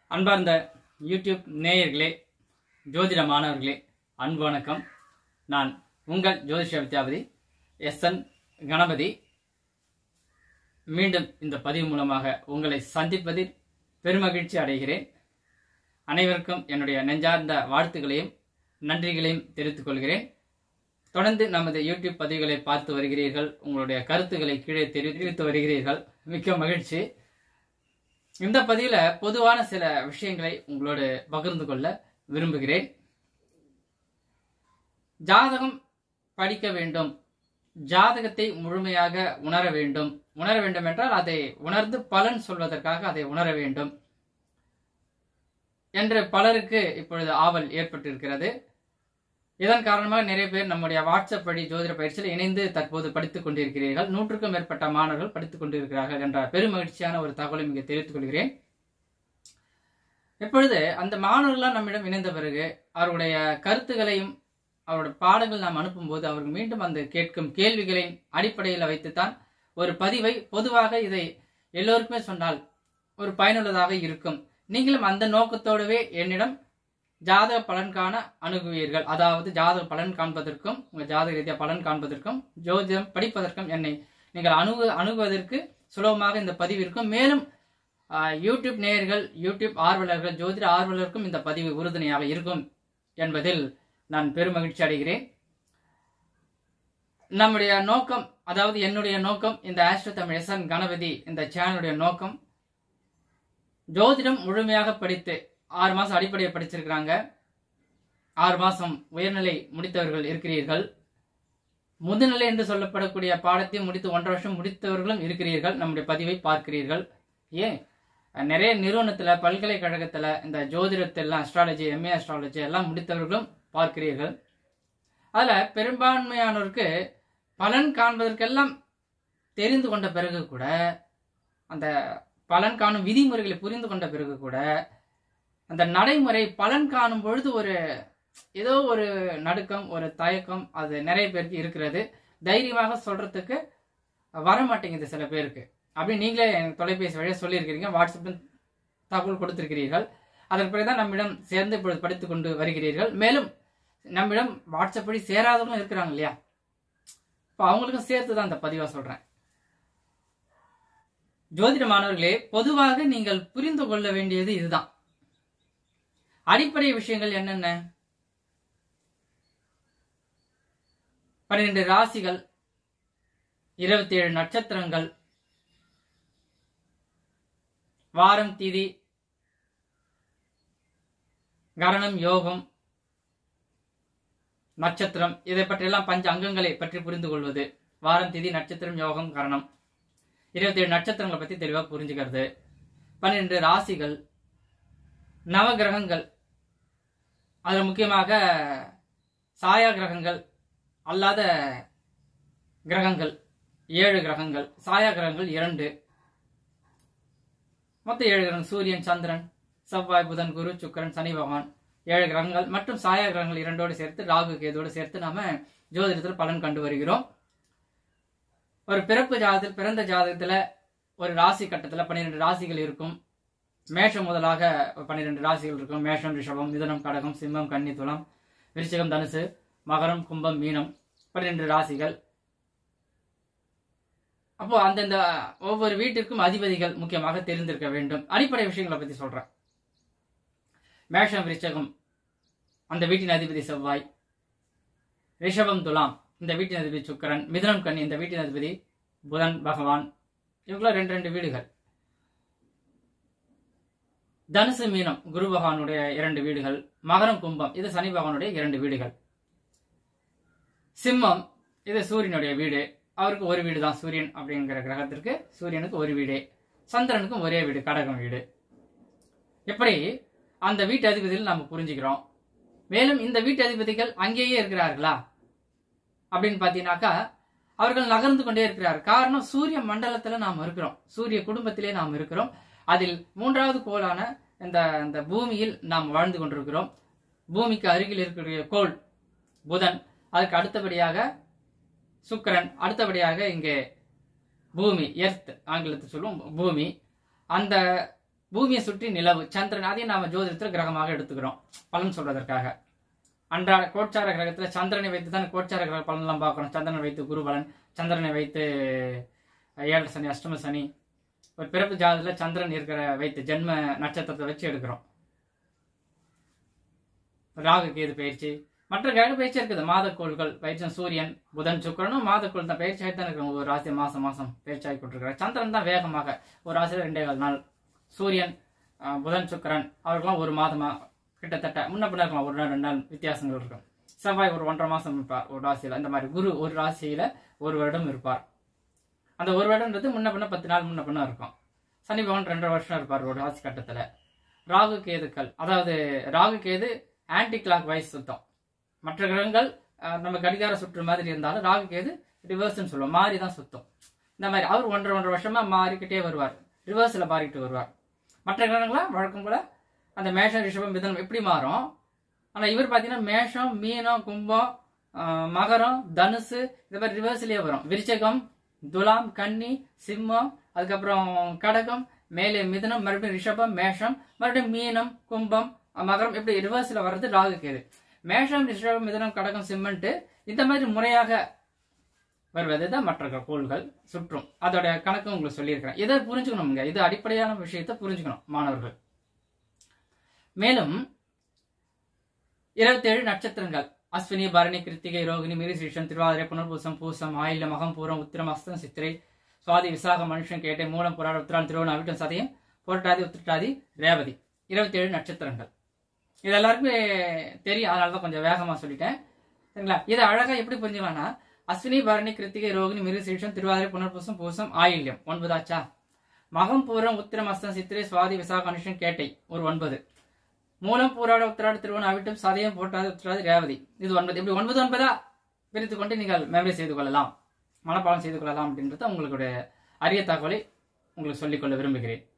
அன்பார்ந்த யூடியூப் நேயர்களே ஜோதிட மாணவர்களே அன்பு வணக்கம் நான் உங்கள் ஜோதிஷ வித்யாபதி எஸ் என் கணபதி மீண்டும் இந்த பதிவு மூலமாக உங்களை சந்திப்பதில் பெருமகிழ்ச்சி அடைகிறேன் அனைவருக்கும் என்னுடைய நெஞ்சார்ந்த வாழ்த்துக்களையும் நன்றிகளையும் தெரிவித்துக் கொள்கிறேன் தொடர்ந்து நமது யூடியூப் பதிவுகளை பார்த்து வருகிறீர்கள் உங்களுடைய கருத்துக்களை கீழே தெரி- தெரிவித்து வருகிறீர்கள் மிக்க மகிழ்ச்சி இந்த பதிவுல பொதுவான சில விஷயங்களை உங்களோடு பகிர்ந்து கொள்ள விரும்புகிறேன் ஜாதகம் படிக்க வேண்டும் ஜாதகத்தை முழுமையாக உணர வேண்டும் உணர வேண்டும் என்றால் அதை உணர்ந்து பலன் சொல்வதற்காக அதை உணர வேண்டும் என்று பலருக்கு இப்பொழுது ஆவல் ஏற்பட்டிருக்கிறது இதன் காரணமாக நிறைய பேர் நம்முடைய வாட்ஸ்அப் வழி ஜோதிட பயிற்சியில் இணைந்து தற்போது படித்துக் கொண்டிருக்கிறீர்கள் நூற்றுக்கும் மேற்பட்ட மாணவர்கள் படித்துக் கொண்டிருக்கிறார்கள் என்ற பெருமகிழ்ச்சியான ஒரு தகவலை இங்கே தெரிவித்துக் கொள்கிறேன் இப்பொழுது அந்த மாணவர்கள்லாம் நம்மிடம் இணைந்த பிறகு அவருடைய கருத்துகளையும் அவருடைய பாடங்கள் நாம் அனுப்பும்போது அவர்கள் மீண்டும் அந்த கேட்கும் கேள்விகளின் அடிப்படையில் வைத்துத்தான் ஒரு பதிவை பொதுவாக இதை எல்லோருக்குமே சொன்னால் ஒரு பயனுள்ளதாக இருக்கும் நீங்களும் அந்த நோக்கத்தோடவே என்னிடம் ஜாதக பலன் காண அணுகுவீர்கள் அதாவது ஜாதக பலன் காண்பதற்கும் உங்க ஜாதக ரீதியா பலன் காண்பதற்கும் ஜோதிடம் படிப்பதற்கும் என்னை நீங்கள் அணுகு அணுகுவதற்கு சுலபமாக இந்த பதிவு இருக்கும் மேலும் ஆஹ், யூடியூப் நேயர்கள் யூடியூப் ஆர்வலர்கள் ஜோதிட ஆர்வலருக்கும் இந்த பதிவு உறுதுணையாக இருக்கும் என்பதில் நான் பெருமகிழ்ச்சி அடைகிறேன் நம்முடைய நோக்கம் அதாவது என்னுடைய நோக்கம் இந்த astro Tamil S N Ganapathi இந்த சேனலுடைய நோக்கம் ஜோதிடம் முழுமையாக படித்து ஆறு மாசம் அடிப்படையை படிச்சிருக்கிறாங்க ஆறு மாசம் உயர்நிலை முடித்தவர்கள் இருக்கிறீர்கள் முதுநிலை என்று சொல்லப்படக்கூடிய பாடத்தை முடித்து ஒன்றரை வருஷம் முடித்தவர்களும் இருக்கிறீர்கள் நம்முடைய பதிவை பார்க்கிறீர்கள் ஏன் நிறைய நிறுவனத்துல பல்கலைக்கழகத்துல இந்த ஜோதிடத்தெல்லாம் அஸ்ட்ராலஜி எம்ஏ அஸ்ட்ராலஜி எல்லாம் முடித்தவர்களும் பார்க்கிறீர்கள் அதுல பெரும்பான்மையானோருக்கு பலன் காண்பதற்கெல்லாம் தெரிந்து கொண்ட பிறகு கூட அந்த பலன் காணும் விதிமுறைகளை புரிந்து கொண்ட பிறகு கூட அந்த நடைமுறை பலன் காணும் பொழுது ஒரு ஏதோ ஒரு நடுக்கம் ஒரு தயக்கம் அது நிறைய பேருக்கு இருக்கிறது தைரியமாக சொல்றதுக்கு வர மாட்டேங்குது சில பேருக்கு அப்படி நீங்களே எனக்கு தொலைபேசி வழியாக சொல்லியிருக்கிறீங்க வாட்ஸ்அப்பில் தகவல் கொடுத்திருக்கிறீர்கள் அதன் பிறகுதான் நம்மிடம் சேர்ந்து இப்பொழுது படித்துக் கொண்டு வருகிறீர்கள் மேலும் நம்மிடம் வாட்ஸ்அப் வழி சேராதவங்களும் இருக்கிறாங்க இல்லையா இப்போ அவங்களுக்கும் சேர்த்து தான் இந்த பதிவா சொல்றேன் ஜோதிட மாணவர்களே பொதுவாக நீங்கள் புரிந்து கொள்ள வேண்டியது இதுதான் அடிப்படை விஷயங்கள் என்னென்ன பன்னிரண்டு ராசிகள் இருபத்தி ஏழு நட்சத்திரங்கள் வாரம் திதி கரணம் யோகம் நட்சத்திரம் இதை பற்றியெல்லாம் பஞ்ச அங்கங்களை பற்றி புரிந்து கொள்வது வாரம் திதி நட்சத்திரம் யோகம் கரணம் இருபத்தி ஏழு நட்சத்திரங்களை பத்தி தெளிவாக புரிஞ்சுக்கிறது பன்னிரண்டு ராசிகள் நவகிரகங்கள் அதுல முக்கியமாக சாயா கிரகங்கள் அல்லாத கிரகங்கள் ஏழு கிரகங்கள் சாயா கிரகங்கள் இரண்டு மொத்தம் ஏழு கிரகங்கள் சூரியன் சந்திரன் செவ்வாய் புதன் குரு சுக்கிரன் சனி பகவான் ஏழு கிரகங்கள் மற்றும் சாயா கிரகங்கள் இரண்டோடு சேர்த்து ராகு கேதோடு சேர்த்து நாம ஜோதிடத்தில் பலன் கண்டு வருகிறோம் ஒரு பிறப்பு ஜாதகத்தில் பிறந்த ஜாதகத்துல ஒரு ராசி கட்டத்துல பன்னிரெண்டு ராசிகள் இருக்கும் மேஷம் முதலாக பன்னிரெண்டு ராசிகள் இருக்கும் மேஷம் ரிஷபம் மிதுனம் கடகம் சிம்மம் கன்னி துலாம் விருச்சிகம் தனுசு மகரம் கும்பம் மீனம் பன்னிரெண்டு ராசிகள் அப்போ அந்தந்த ஒவ்வொரு வீட்டிற்கும் அதிபதிகள் முக்கியமாக தெரிந்திருக்க வேண்டும் அடிப்படை விஷயங்களை பத்தி சொல்றேன் மேஷம் விருச்சகம் அந்த வீட்டின் அதிபதி செவ்வாய் ரிஷபம் துலாம் இந்த வீட்டின் அதிபதி சுக்கிரன் மிதுனம் கன்னி இந்த வீட்டின் அதிபதி புதன் பகவான் இவங்கள ரெண்டு ரெண்டு வீடுகள் தனுசு மீனம் குரு பகவானுடைய இரண்டு வீடுகள் மகரம் கும்பம் இது சனி பகவானுடைய இரண்டு வீடுகள் சிம்மம் இது சூரியனுடைய வீடு அவருக்கு ஒரு வீடு தான் சூரியன் அப்படிங்கிற கிரகத்திற்கு சூரியனுக்கு ஒரு வீடு சந்திரனுக்கும் ஒரே வீடு கடகம் வீடு இப்படி அந்த வீட்டு அதிபதிகள் நம்ம புரிஞ்சுக்கிறோம் மேலும் இந்த வீட்டு அதிபதிகள் அங்கேயே இருக்கிறார்களா அப்படின்னு பார்த்தீங்கன்னாக்கா அவர்கள் நகர்ந்து கொண்டே இருக்கிறார் காரணம் சூரிய மண்டலத்துல நாம் இருக்கிறோம் சூரிய குடும்பத்திலே நாம் இருக்கிறோம் அதில் மூன்றாவது கோளான இந்த இந்த பூமியில் நாம் வாழ்ந்து கொண்டிருக்கிறோம் பூமிக்கு அருகில் இருக்கக்கூடிய கோள் புதன் அதுக்கு அடுத்தபடியாக சுக்கிரன் அடுத்தபடியாக இங்கே பூமி எர்த் ஆங்கிலத்தில் சொல்லுவோம் பூமி அந்த பூமியை சுற்றி நிலவு சந்திரன் அதையும் நாம ஜோதிடத்தில் கிரகமாக எடுத்துக்கிறோம் பலன் சொல்றதற்காக அன்றாட கோட்சார கிரகத்துல சந்திரனை வைத்து தான் கோட்சார கிரக பலன்லாம் பார்க்கணும் சந்திரனை வைத்து குரு பலன் சந்திரனை வைத்து ஏழரை சனி அஷ்டம சனி ஒரு பிறப்பு ஜாதத்துல சந்திரன் இருக்கிற வைத்து ஜென்ம நட்சத்திரத்தை வச்சு எடுக்கிறோம் ராகு கேது பயிற்சி மற்ற கிரக பயிற்சி இருக்குது மாதக்கோள்கள் பயிற்சி சூரியன் புதன் சுக்கரனும் மாதக்கோள் தான் பயிற்சி ஆகிட்டு தான் இருக்கிறோம் ஒரு ராசி மாசம் மாசம் பயிற்சி ஆகி கொண்டிருக்கிறார் சந்திரன் தான் வேகமாக ஒரு ராசியில் ரெண்டே கால் நாள் சூரியன் அஹ், புதன் சுக்கரன் அவருக்கெல்லாம் ஒரு மாதமா கிட்டத்தட்ட முன்ன பின்ன இருக்கலாம் ஒரு நாள் ரெண்டு நாள் வித்தியாசங்கள் இருக்கும் செவ்வாய் ஒரு ஒன்றரை மாசம் இருப்பார் ஒரு ராசியில இந்த மாதிரி குரு ஒரு ராசியில ஒரு வருடம் இருப்பார் அந்த ஒரு வருடம்ன்றது முன்ன பின்ன பத்து நாள் முன்ன பின்ன இருக்கும் சனி பகவான் ரெண்டரை வருஷம் இருப்பார் ஒரு ராசி கட்டத்துல ராகு கேதுக்கள் அதாவது Rahu Ketu anti clockwise சுத்தம் மற்ற கிரகங்கள் அஹ், நம்ம கடிகார சுற்று மாதிரி இருந்தாலும் ராகு கேது ரிவர்ஸ்னு சொல்லுவோம் மாறி தான் சுத்தம் இந்த மாதிரி அவர் ஒன்றரை ஒன்றரை வருஷமா மாறிக்கிட்டே வருவார் ரிவர்ஸ்ல மாறிக்கிட்டு வருவார் மற்ற கிரகங்களாம் வழக்கம் போல அந்த மேஷம் ரிஷபம் மிதனம் எப்படி மாறும் ஆனா இவர் பாத்தீங்கன்னா மேஷம் மீனம் கும்பம் ஆஹ், மகரம் தனுசு இந்த மாதிரி ரிவர்ஸ்லயே வரும் விருச்சகம் துலாம் கன்னி சிம்மம் அதுக்கப்புறம் கடகம் மேலே மிதுனம் மறுபடியும் ரிஷபம் மேஷம் மறுபடியும் மீனம் கும்பம் அஹ், மகரம் இப்படி ரிவர்ஸ்ல வர்றது ராகு கேது மேஷம் ரிஷபம் மிதுனம் கடகம் சிம்மன்ட்டு இந்த மாதிரி முறையாக வருவது தான் மற்ற கோள்கள் சுற்றும் அதோட கணக்கு உங்களுக்கு சொல்லியிருக்கிறேன் இதை புரிஞ்சுக்கணுங்க இது அடிப்படையான விஷயத்தை புரிஞ்சுக்கணும் மாணவர்கள் மேலும் இருபத்தேழு நட்சத்திரங்கள் அஸ்வினி பரணி கிருத்திகை ரோகிணி மிருசீஷம் திருவாதிரை புனர்பூசம் பூசம் ஆயில்ய மகம் பூரம் உத்திரம் அஸ்தம் சித்திரை சுவாதி விசாகம் மனுஷன் கேட்டை மூலம் புராட உத்திரான் திருவண்ண அவிட்டம் சதயம் புரட்டாதி உத்திரட்டாதி ரேவதி இருபத்தேழு நட்சத்திரங்கள் இது எல்லாருக்குமே தெரியும் அதனால தான் கொஞ்சம் வேகமா சொல்லிட்டேன் சரிங்களா இதை அழகா எப்படி புரிஞ்சுக்கலாம்னா அஸ்வினி பரணி கிருத்திகை ரோகிணி மிருசீஷம் திருவாதிரை புனர்பூசம் பூசம் ஆயில்யம் ஒன்பதாச்சா மகம் பூரம் உத்திரம் அஸ்தம் சித்திரை சுவாதி விசாக அனுஷன் கேட்டை ஒரு ஒன்பது மூலம் பூராட உத்திராடு திருவண்ண அவிட்டம் சதயம் போட்டாது உத்திராது ரேவதி இது ஒன்பது இப்படி ஒன்பது ஒன்பதா பிரித்து கொண்டு நீங்கள் மெமரி செய்து கொள்ளலாம் மனப்பாடம் செய்து கொள்ளலாம் அப்படின்றத உங்களுடைய அரிய தகவலை உங்களுக்கு சொல்லிக்கொள்ள விரும்புகிறேன்